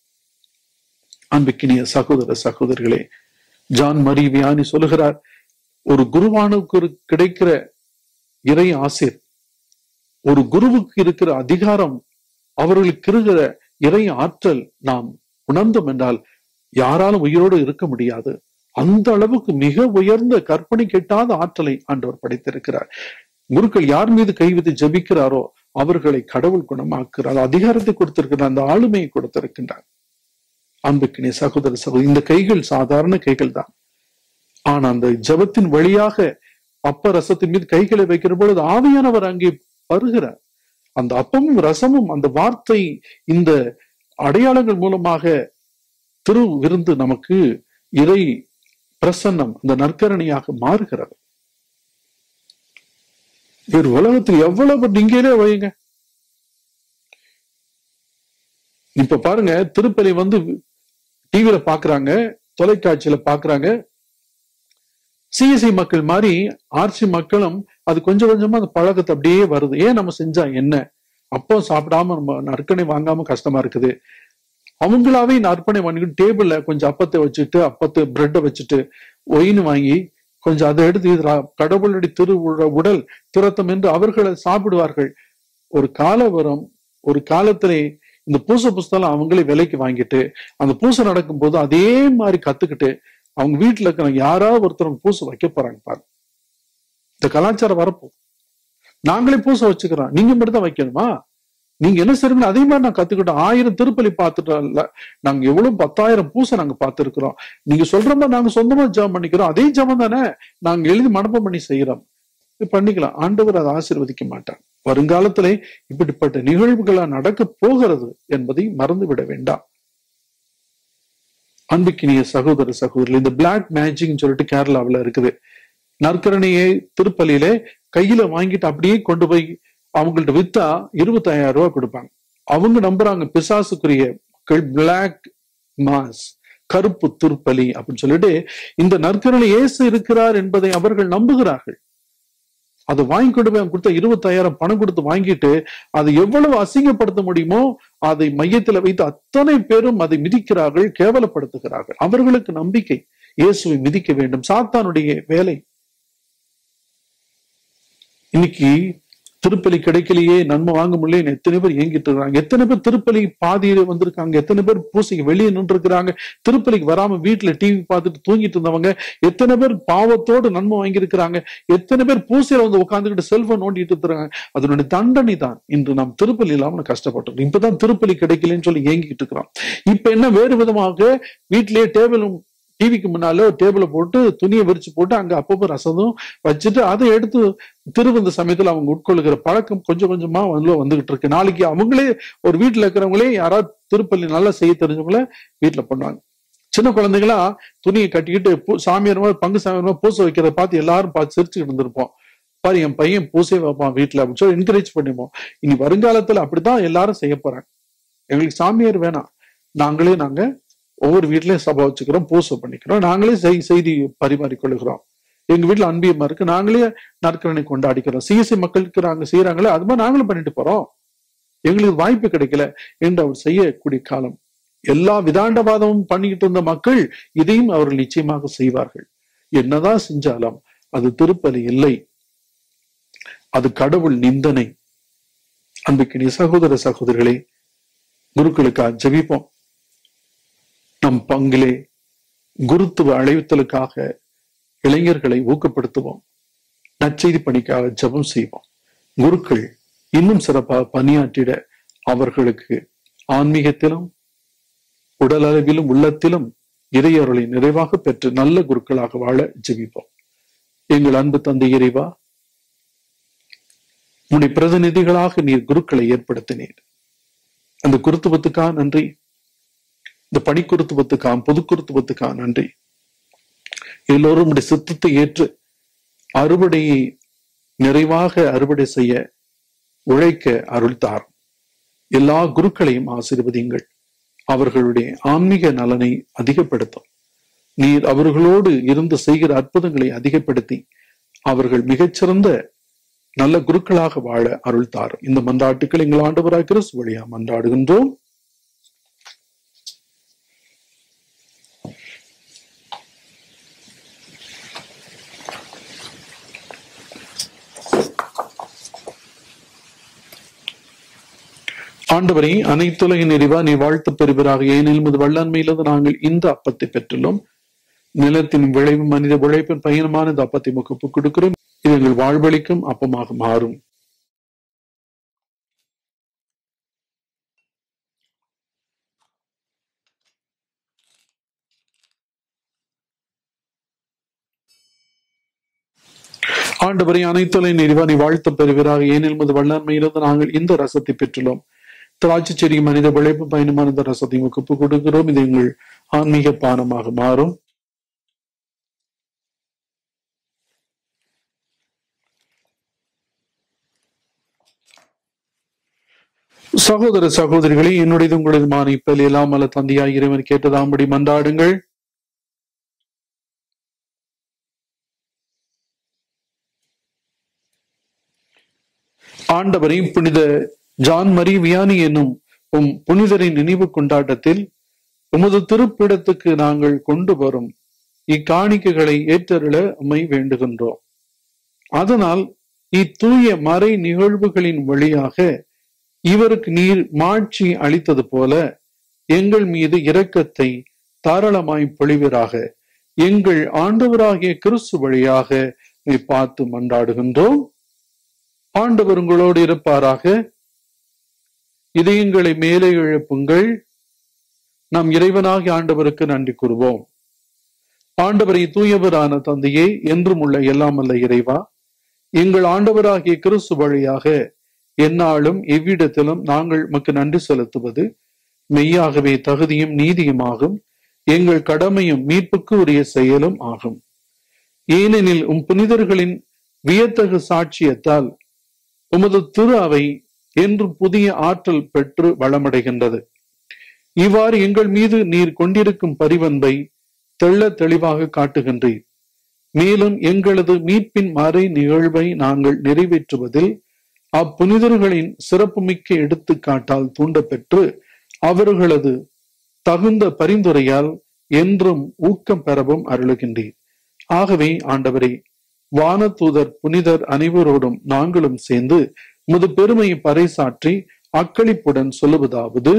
அன்புக்கினிய சகோதர சகோதரிகளே ஜான் மரி வியானி சொல்லுகிறார் ஒரு குருவானுக்கு கிடைக்கிற இறை ஆசிர் ஒரு குருவுக்கு இருக்கிற அதிகாரம் அவர்களுக்கு இருக்கிற இறை ஆற்றல் நாம் உணர்ந்தோம் என்றால் யாராலும் உயிரோடு இருக்க முடியாது அந்த அளவுக்கு மிக உயர்ந்த கற்பனை கெட்டாத ஆற்றலை ஆண்டவர் படைத்திருக்கிறார் குருக்கள் யார் மீது கை வைத்து ஜபிக்கிறாரோ அவர்களை கடவுள் குணமாக்குறார் அதிகாரத்தை கொடுத்திருக்கிறார் அந்த ஆளுமையை கொடுத்திருக்கின்றார் அன்புக்கினே சகோதர சகோதரி இந்த கைகள் சாதாரண கைகள் தான் ஆனா அந்த ஜபத்தின் வழியாக அப்ப ரசத்தின் மீது கைகளை வைக்கிற பொழுது ஆவியானவர் அங்கே வருகிறார் அந்த அப்பமும் ரசமும் அந்த வார்த்தை இந்த அடையாளங்கள் மூலமாக திரு விருந்து நமக்கு இறை பிரசன்னம் அந்த நற்கரணியாக மாறுகிறது வேறு உலகத்தில் எவ்வளவு நீங்களே வைங்க இப்ப பாருங்க திருப்பலி வந்து டிவியில பாக்குறாங்க தொலைக்காட்சியில பாக்குறாங்க சிஎஸ்சி மக்கள் மாதிரி ஆர்சி மக்களும் அது கொஞ்சம் கொஞ்சமா அந்த பழக்கத்தை அப்படியே வருது ஏன் நம்ம செஞ்சா என்ன அப்போ சாப்பிடாம நம்ம நற்கனை வாங்காம கஷ்டமா இருக்குது அவங்களாவே நற்பனை பண்ணிக்கிட்டு டேபிள்ல கொஞ்சம் அப்பத்தை வச்சுட்டு அப்பத்தை பிரெட்டை வச்சுட்டு ஒயின் வாங்கி கொஞ்சம் அதை எடுத்து இது ரா- கடவுளுடைய திரு உட- உடல் திரத்தம் என்று அவர்களை சாப்பிடுவார்கள் ஒரு கால வரும் ஒரு காலத்திலே இந்த பூச புஸ்தகம் அவங்களே விலைக்கு வாங்கிட்டு அந்த பூசை நடக்கும்போது அதே மாதிரி கத்துக்கிட்டு அவங்க வீட்டுல இருக்கிற யாராவது ஒருத்தர் பூசை வைக்க போறாங்க பாரு இந்த கலாச்சாரம் வரப்போ நாங்களே பூச வச்சுக்கிறோம் நீங்க மட்டும் தான் வைக்கணுமா நீங்க என்ன செய்றீங்களோ அதே மாதிரி நான் கத்துக்கிட்டோம் ஆயிரம் திருப்பலி பார்த்துட்டோம்ல நாங்க எவ்வளவு பத்தாயிரம் பூசை நாங்க பார்த்திருக்கிறோம் நீங்க சொல்ற மாதிரி நாங்க சொந்தமா ஜெபம் பண்ணிக்கிறோம் அதே ஜெபம் தானே நாங்க எழுதி மனப்பம் பண்ணி செய்யறோம் இது பண்ணிக்கலாம் ஆண்டவர் அதை ஆசீர்வதிக்க மாட்டார் வருங்காலத்திலே இப்படிப்பட்ட நிகழ்வுகளா நடக்க போகிறது என்பதை மறந்துவிட வேண்டாம் அன்புக்கினிய சகோதர சகோதரி இந்த பிளாக் மேஜிக்னு சொல்லிட்டு கேரளாவுல இருக்குது நற்கரணையை திருப்பலியிலே கையில வாங்கிட்டு அப்படியே கொண்டு போய் அவங்கள்ட்ட வித்தா இருபத்தாயிரம் ரூபாய் கொடுப்பாங்க அவங்க நம்புறாங்க பிசாசுக்குரிய மக்கள் பிளாக் மாஸ் கருப்பு திருப்பலி அப்படின்னு சொல்லிட்டு இந்த நற்கரணை இயேசு இருக்கிறார் என்பதை அவர்கள் நம்புகிறார்கள் அதை வாங்கி கொண்டு போய் அவங்க கொடுத்த இருபத்தாயிரம் பணம் கொடுத்து வாங்கிட்டு அதை எவ்வளவு அசிங்கப்படுத்த முடியுமோ அதை மையத்துல வைத்து அத்தனை பேரும் அதை மிதிக்கிறார்கள் கேவலப்படுத்துகிறார்கள் அவர்களுக்கு நம்பிக்கை இயேசுவை மிதிக்க வேண்டும் சாத்தானுடைய வேலை இன்னைக்கு திருப்பலி கிடைக்கலையே நன்மை வாங்க முடியல எத்தனை பேர் ஏங்கிட்டு இருக்காங்க எத்தனை பேர் திருப்பலி பாதியில வந்திருக்காங்க எத்தனை பேர் பூசைக்கு வெளியே நின்று இருக்கிறாங்க திருப்பலிக்கு வராம வீட்டுல டிவி பார்த்துட்டு தூங்கிட்டு இருந்தவங்க எத்தனை பேர் பாவத்தோடு நன்மை வாங்கியிருக்கிறாங்க எத்தனை பேர் பூசையில வந்து உட்காந்துக்கிட்டு செல்போன் நோண்டிட்டு இருக்கிறாங்க அதனுடைய தண்டனை தான் இன்று நாம் திருப்பலி இல்லாம கஷ்டப்பட்டோம் இப்பதான் திருப்பலி கிடைக்கலன்னு சொல்லி ஏங்கிட்டு இருக்கிறோம் இப்ப என்ன வேறு விதமாக வீட்டிலேயே டேபிளும் டிவிக்கு முன்னால ஒரு டேபிள போட்டு துணியை விரிச்சு போட்டு அங்க அப்பப்போ ரசதும் வச்சுட்டு அதை எடுத்து திருவந்த சமயத்துல அவங்க உட்கொள்ளுகிற பழக்கம் கொஞ்சம் கொஞ்சமா வந்து வந்துகிட்டு இருக்கு நாளைக்கு அவங்களே ஒரு வீட்டுல இருக்கிறவங்களே யாராவது திருப்பள்ளி நல்லா செய்ய தெரிஞ்சவங்கள வீட்டுல பண்ணுவாங்க சின்ன குழந்தைங்களா துணியை கட்டிக்கிட்டு பூ சாமியார் மாதிரி பங்கு சாமியார் மாதிரி பூசை வைக்கிறத பார்த்து எல்லாரும் பார்த்து சிரிச்சுக்கிட்டு இருந்திருப்போம் பாரு என் பையன் பூசை வைப்பான் வீட்டுல அப்படின்னு சொல்லி என்கரேஜ் பண்ணிப்போம் இனி வருங்காலத்துல அப்படித்தான் எல்லாரும் செய்ய போறாங்க எங்களுக்கு சாமியார் வேணாம் நாங்களே நாங்க ஒவ்வொரு வீட்லயும் சபை வச்சுக்கிறோம் பூசை பண்ணிக்கிறோம் நாங்களே செய் செய்தி பரிமாறிக்கொள்ளுகிறோம் எங்க வீட்டுல அன்பியமா இருக்கு நாங்களே நற்கரணை கொண்டாடிக்கிறோம் சிஎஸ்சி மக்களுக்கு நாங்க செய்யறாங்களே அது மாதிரி நாங்களும் பண்ணிட்டு போறோம் எங்களுக்கு வாய்ப்பு கிடைக்கல என்று அவர் செய்யக்கூடிய காலம் எல்லா விதாண்டவாதமும் பண்ணிக்கிட்டு இருந்த மக்கள் இதையும் அவர்கள் நிச்சயமாக செய்வார்கள் என்னதான் செஞ்சாலும் அது திருப்பலி இல்லை அது கடவுள் நிந்தனை அன்புக்கினி சகோதர சகோதரிகளே குருக்களுக்காக ஜெபிப்போம் நம் பங்கிலே குருத்துவ அழைத்தலுக்காக இளைஞர்களை ஊக்கப்படுத்துவோம் நற்செய்தி பணிக்காக ஜெபம் செய்வோம் குருக்கள் இன்னும் சிறப்பாக பணியாற்றிட அவர்களுக்கு ஆன்மீகத்திலும் உடல் அளவிலும் உள்ளத்திலும் இறையருளை நிறைவாக பெற்று நல்ல குருக்களாக வாழ ஜெபிப்போம் எங்கள் அன்பு தந்தை இறைவா உன்னை பிரதிநிதிகளாக நீர் குருக்களை ஏற்படுத்தினீர் அந்த குருத்துவத்துக்காக நன்றி இந்த பணிக்குருத்துவத்துக்காம் பொதுக்குருத்துவத்துக்காக நன்றி எல்லோரும் உடைய சித்தத்தை ஏற்று அறுவடையை நிறைவாக அறுவடை செய்ய உழைக்க அருள்தார் எல்லா குருக்களையும் ஆசீர்வதிங்கள் அவர்களுடைய ஆன்மீக நலனை அதிகப்படுத்தும் நீர் அவர்களோடு இருந்து செய்கிற அற்புதங்களை அதிகப்படுத்தி அவர்கள் மிகச்சிறந்த நல்ல குருக்களாக வாழ அருள்தார் இந்த மன்றாட்டுக்கள் எங்கள் ஆண்டவராக கிறிஸ்து வழியா மன்றாடுகின்றோம் ஆண்டவரை அனைத்துலகின் நிறைவா நீ வாழ்த்து பெறுவராக ஏனெனில் முது வல்லன்மையிலிருந்து நாங்கள் இந்த அப்பத்தை பெற்றுள்ளோம் நிலத்தின் விளைவு மனித உழைப்பின் பயணமான இந்த அப்பத்தை முகப்பு கொடுக்கிறோம் இது எங்கள் வாழ்வழிக்கும் அப்பமாக மாறும் ஆண்டவரை அனைத்துலை நிறைவா நீ வாழ்த்து பெறுவீராக ஏனில் முது வல்லன்மையிலிருந்து நாங்கள் இந்த ரசத்தை பெற்றுள்ளோம் திராட்சை செடி மனித விளைப்பு பயணமான இந்த ரசத்தை முகப்பு கொடுக்கிறோம் இது எங்கள் ஆன்மீக பானமாக மாறும் சகோதர சகோதரிகளே என்னுடையது உங்களதுமான இப்பல் எல்லாம் அல்ல தந்தையாய் இறைவன் கேட்டதாம்படி மன்றாடுங்கள் ஆண்டவரை புனித ஜான் மரி வியானி என்னும் உம் புனிதரின் நினைவு கொண்டாட்டத்தில் உமது திருப்பிடத்துக்கு நாங்கள் கொண்டு வரும் இக்காணிக்கைகளை ஏற்றருள உம்மை வேண்டுகின்றோம் அதனால் இத்தூய மறை நிகழ்வுகளின் வழியாக இவருக்கு நீர் மாட்சி அளித்தது போல எங்கள் மீது இரக்கத்தை தாராளமாய் பொழிவராக எங்கள் ஆண்டவராகிய கிறிஸ்து வழியாக உம்மை பார்த்து மன்றாடுகின்றோம் ஆண்டவர் உங்களோடு இருப்பாராக இதயங்களை மேலே எழுப்புங்கள் நம் இறைவனாகி ஆண்டவருக்கு நன்றி கூறுவோம் ஆண்டவரை தூயவரான தந்தையே என்றும் உள்ள எல்லாம் அல்ல இறைவா எங்கள் ஆண்டவராகிய கிறிஸ்து வழியாக எந்நாளும் எவ்விடத்திலும் நாங்கள் உமக்கு நன்றி செலுத்துவது மெய்யாகவே தகுதியும் நீதியுமாகும் எங்கள் கடமையும் மீட்புக்கு உரிய செயலும் ஆகும் ஏனெனில் உம் புனிதர்களின் வியத்தகு சாட்சியத்தால் உமது திரு அவை என்றும் புதிய ஆற்றல் பெற்று வளமடைகின்றது இவ்வாறு எங்கள் மீது நீர் கொண்டிருக்கும் பரிவன்பை தெள்ள தெளிவாக காட்டுகின்றீர் மேலும் எங்களது மீட்பின் மறை நிகழ்வை நாங்கள் நிறைவேற்றுவதில் அப்புனிதர்களின் சிறப்புமிக்க எடுத்துக்காட்டால் தூண்டப்பெற்று அவர்களது தகுந்த பரிந்துரையால் என்றும் ஊக்கம் பெறவும் அருளுகின்றீர் ஆகவே ஆண்டவரே வானதூதர் புனிதர் அனைவரோடும் நாங்களும் சேர்ந்து முது பெருமையை பறைசாற்றி அக்களிப்புடன் சொல்லுவதாவது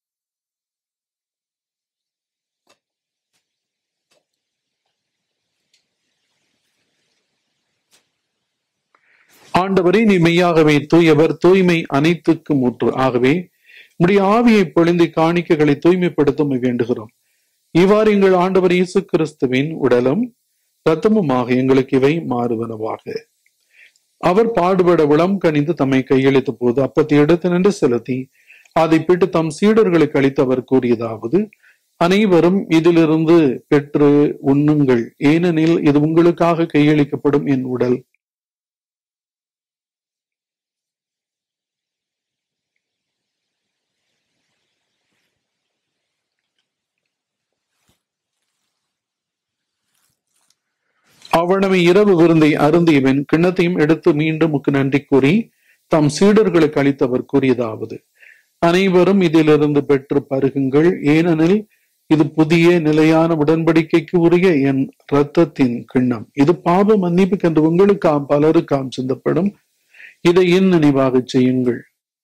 ஆண்டவரே நீ மெய்யாகவே தூயவர் தூய்மை அனைத்துக்கும் ஊற்று ஆகவே உடைய ஆவியை பொழிந்து காணிக்கைகளை தூய்மைப்படுத்த வேண்டுகிறோம் இவ்வாறு எங்கள் ஆண்டவர் இயேசு கிறிஸ்துவின் உடலும் இரத்தமுமாக எங்களுக்கு இவை மாறுவனவாக அவர் பாடுபட விளம் கணிந்து தம்மை கையளித்த போது அப்பத்தை எடுத்து நின்று செலுத்தி அதை பிட்டு தம் சீடர்களுக்கு அளித்து அவர் கூறியதாவது அனைவரும் இதிலிருந்து பெற்று உண்ணுங்கள் ஏனெனில் இது உங்களுக்காக கையளிக்கப்படும் என் உடல் அவனவை இரவு விருந்தை அருந்தியவன் கிண்ணத்தையும் எடுத்து மீண்டும் முக்கு நன்றி கூறி தம் சீடர்களுக்கு அளித்தவர் கூறியதாவது அனைவரும் இதிலிருந்து பெற்று பருகுங்கள் ஏனெனில் இது புதிய நிலையான உடன்படிக்கைக்கு உரிய என் இரத்தத்தின் கிண்ணம் இது பாவ மன்னிப்புக்கு என்று உங்களுக்காம் பலருக்காம் சிந்தப்படும் இதை என் நினைவாக செய்யுங்கள்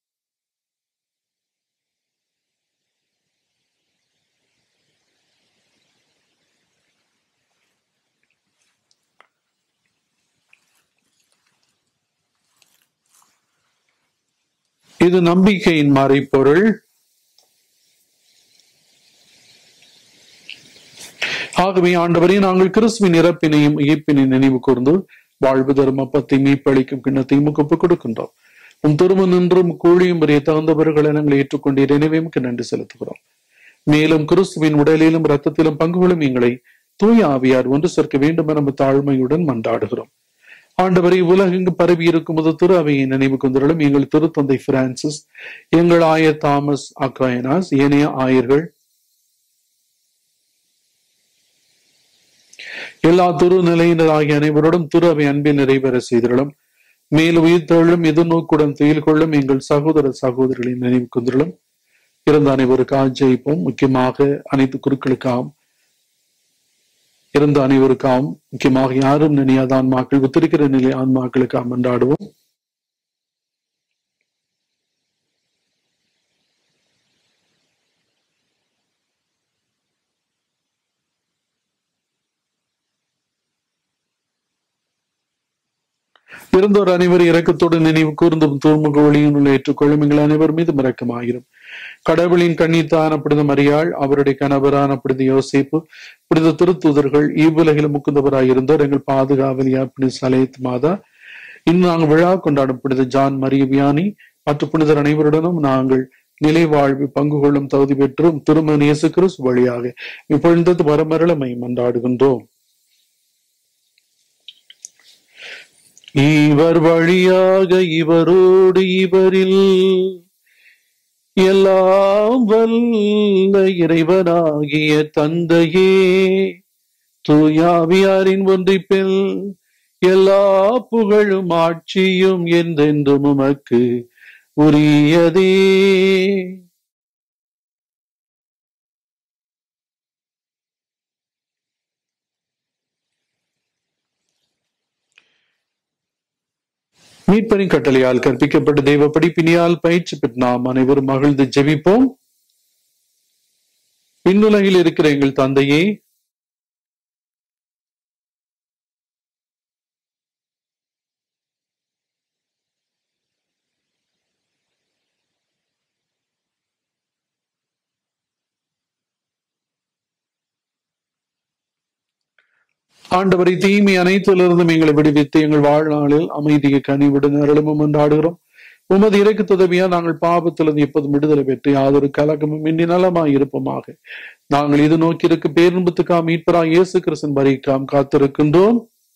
இது நம்பிக்கையின் மறைப்பொருள் ஆகவே ஆண்டவரே நாங்கள் கிறிஸ்துவின் இறப்பினையும் இயப்பினை நினைவு கூர்ந்து வாழ்வு தரும் அப்பத்தை மீப்பளிக்கும் கிண்ணத்தையும் ஒப்புக் கொடுக்கின்றோம் உன் திரும்ப நின்றும் கூலியும் வரைய தகுந்தவர்களை நாங்கள் ஏற்றுக்கொண்டீர் எனவே உமக்கு நன்றி செலுத்துகிறோம் மேலும் கிறிஸ்துவின் உடலிலும் இரத்தத்திலும் பங்குகளும் எங்களை தூய ஆவியார் ஒன்று சேர்க்க வேண்டும் என நம்ம தாழ்மையுடன் மன்றாடுகிறோம் ஆண்டவரை உலகெங்கு பரவி இருக்கும் போது திரு அவையை நினைவு கொண்டிருளும் எங்கள் திருத்தந்தை பிரான்சிஸ் எங்கள் ஆயர் தாமஸ் அக்ராயனாஸ் ஏனைய ஆயர்கள் எல்லா திரு நிலையினர் ஆகிய அனைவரோடும் திரு அவை அன்பில் நிறைவேற செய்திருளும் மேல் உயிர்த்தெழும் எதிர்நோக்குடன் துயில் கொள்ளும் எங்கள் சகோதர சகோதரிகளை நினைவு கொண்டிருளும் இருந்த அனைவருக்காக ஜெயிப்போம் முக்கியமாக அனைத்து குருக்களுக்காகவும் இருந்த அனைவருக்காகவும் முக்கியமாக யாரும் நினையாத ஆன்மாக்கள் ஒத்திருக்கிற நிலை ஆன்மாக்களுக்காக மன்றாடுவோம் இருந்தோர் அனைவரும் இரக்கத்தோடு நினைவு கூர்ந்தும் தூர்முக ஒளியினுள் ஏற்றுக்கொள்ளும் எங்கள் அனைவர் மீது இரக்கமாயிரும் கடவுளின் கண்ணித்தான புனித மரியாள் அவருடைய கணவரான புனித யோசிப்பு புனித திருத்துதர்கள் இவ்வுலகில் முக்குந்தவராய் இருந்தோர் எங்கள் பாதுகாவலியா புனித சலேத் மாதா இன்னும் நாங்கள் விழா கொண்டாடும் புனித ஜான் மரிய வியானி மற்ற புனிதர் அனைவருடனும் நாங்கள் நிலை வாழ்வு பங்கு கொள்ளும் தகுதி பெற்றும் திருமண இயேசு கிறிஸ்து வழியாக இப்பொழுது வரமரளமை மன்றாடுகின்றோம் இவர் வழியாக இவரோடு இவரில் எல்லாம் வல்ல இறைவனாகிய தந்தையே தூயாவியாரின் ஒன்றிப்பில் எல்லா புகழும் ஆட்சியும் என்றென்றும் உமக்கு உரியதே மீட்பரின் கட்டளையால் கற்பிக்கப்பட்ட தெய்வ படிப்பினியால் பயிற்சி பெற்ற நாம் அனைவரும் மகிழ்ந்து ஜெபிப்போம் விண்ணுலகில் இருக்கிற எங்கள் தந்தையே ஆண்டவரை தீமை அனைத்திலிருந்தும் எங்களை விடுவித்து எங்கள் வாழ்நாளில் அமைதியை கனிவிடு நிரளமும் கொண்டாடுகிறோம் உமது இறக்கு துதவியா நாங்கள் பாவத்திலிருந்து எப்போதும் விடுதலை பெற்று யாதொரு கலகமும் இன்றி நலமாய் இருப்போமாக நாங்கள் இது நோக்கி இருக்க பேரும்பத்துக்காம் மீட்பரா இயேசு கிறிஸ்தன் வரைக்காம் காத்திருக்கின்றோம்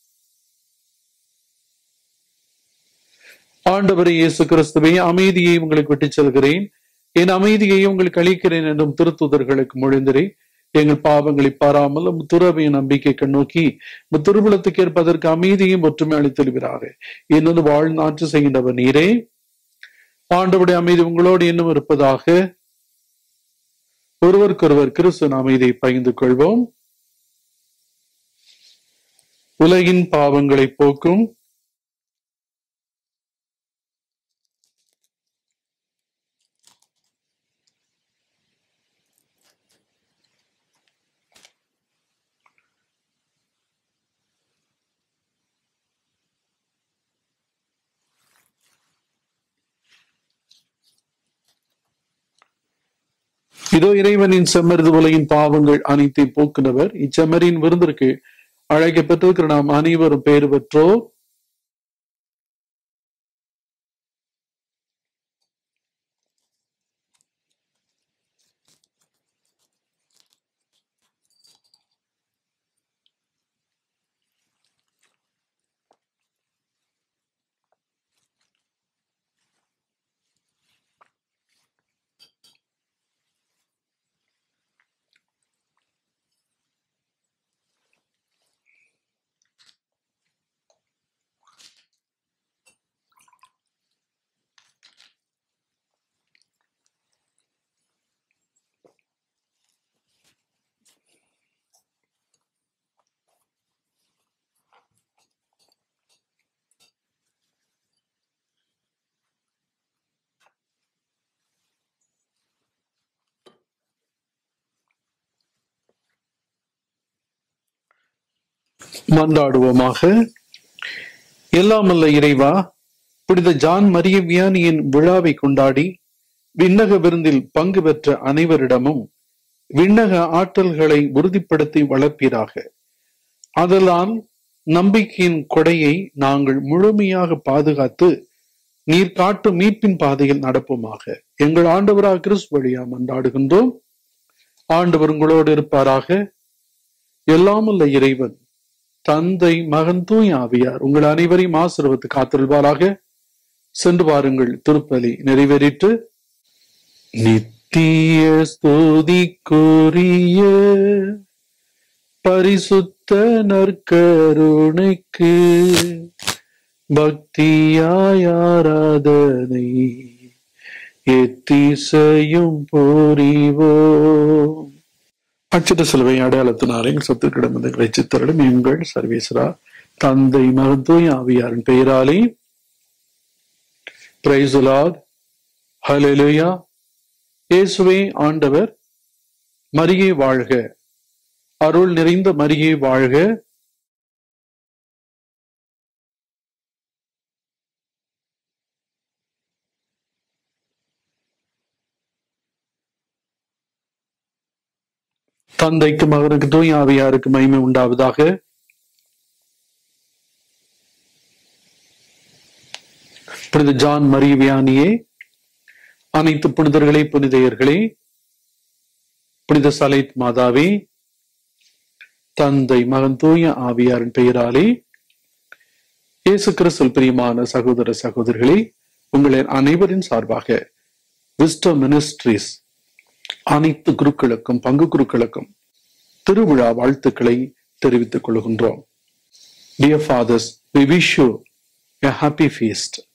ஆண்டவரை இயேசு கிறிஸ்துவை அமைதியை உங்களுக்கு விட்டுச் செல்கிறேன் என் அமைதியை உங்களுக்கு அளிக்கிறேன் என்றும் திருத்துதர்களுக்கு மொழிந்திரேன் எங்கள் பாவங்களை பாராமல் உம் துறவிய நம்பிக்கைக்கு நோக்கி திருபுலத்துக்கு ஏற்பதற்கு அமைதியும் ஒற்றுமை அளித்தல்கிறாக என்னது வாழ்நாற்று செய்கின்றவர் நீரே ஆண்டவுடைய அமைதி உங்களோடு இன்னும் இருப்பதாக ஒருவருக்கொருவர் கிறிஸ்துவின் அமைதியை பகிர்ந்து கொள்வோம் உலகின் பாவங்களை போக்கும் இதோ இறைவனின் செம்மருது உலகின் பாவங்கள் அனைத்தை போக்குனவர் இச்செம்மரின் விருந்திற்கு அழைக்கப்பட்டிருக்கிற நாம் அனைவரும் பேறு பெற்றோர் மன்றாடுவோமாக எல்லாமல்ல இறைவா புனித ஜான் மரிய வியானியின் விழாவை கொண்டாடி விண்ணக விருந்தில் பங்கு பெற்ற அனைவரிடமும் விண்ணக ஆற்றல்களை உறுதிப்படுத்தி வளர்ப்பீராக அதலால் நம்பிக்கையின் கொடையை நாங்கள் முழுமையாக பாதுகாத்து நீர் காட்டும் மீட்பின் பாதையில் நடப்போமாக எங்கள் ஆண்டவராக கிறிஸ் வழியா மன்றாடுகின்றோம் ஆண்டவர் உங்களோடு இருப்பாராக எல்லாமல்ல இறைவன் தந்தை மகன் தூய் ஆவியார் உங்கள் அனைவரையும் ஆசிர்வத்து காத்திருப்பாராக சென்று பாருங்கள் திருப்பலி நிறைவேறிட்டு நித்திய ஸ்துதிக்குரிய பரிசுத்த நற்கருணைக்கு பக்தியாய் ஆராதனை எத்திசையும் புரிவோம் அச்சிட்ட சிலுவை அடையாளத்தினாலே எங்கள் சொத்து கிடந்த சித்தரிடம் எங்கள் சர்வேஸ்வரா தந்தை மகத்தூய் ஆவியாரின் பெயராலே பிரைசுலாத் ஹலெலுயா இயேசுவே ஆண்டவர் மரியே வாழ்க அருள் நிறைந்த மரியே வாழ்க தந்தைக்கு மகனுக்கு தூய் ஆவியாருக்கு மகிமை உண்டாவதாக புனித ஜான் மரியவியானியே அனைத்து புனிதர்களே புனிதையர்களே புனித சலைத் மாதாவே தந்தை மகன் தூய ஆவியாரின் பெயராலே இயேசு கிறிஸ்துவில் பிரியமான சகோதர சகோதரிகளே உங்களின் அனைவரின் சார்பாக விஸ்டம் மினிஸ்ட்ரிஸ் அனைத்து குருக்களுக்கும் பங்கு குருக்களுக்கும் திருவிழா வாழ்த்துக்களை தெரிவித்துக் கொள்கின்றோம் dear fathers we wish you a happy feast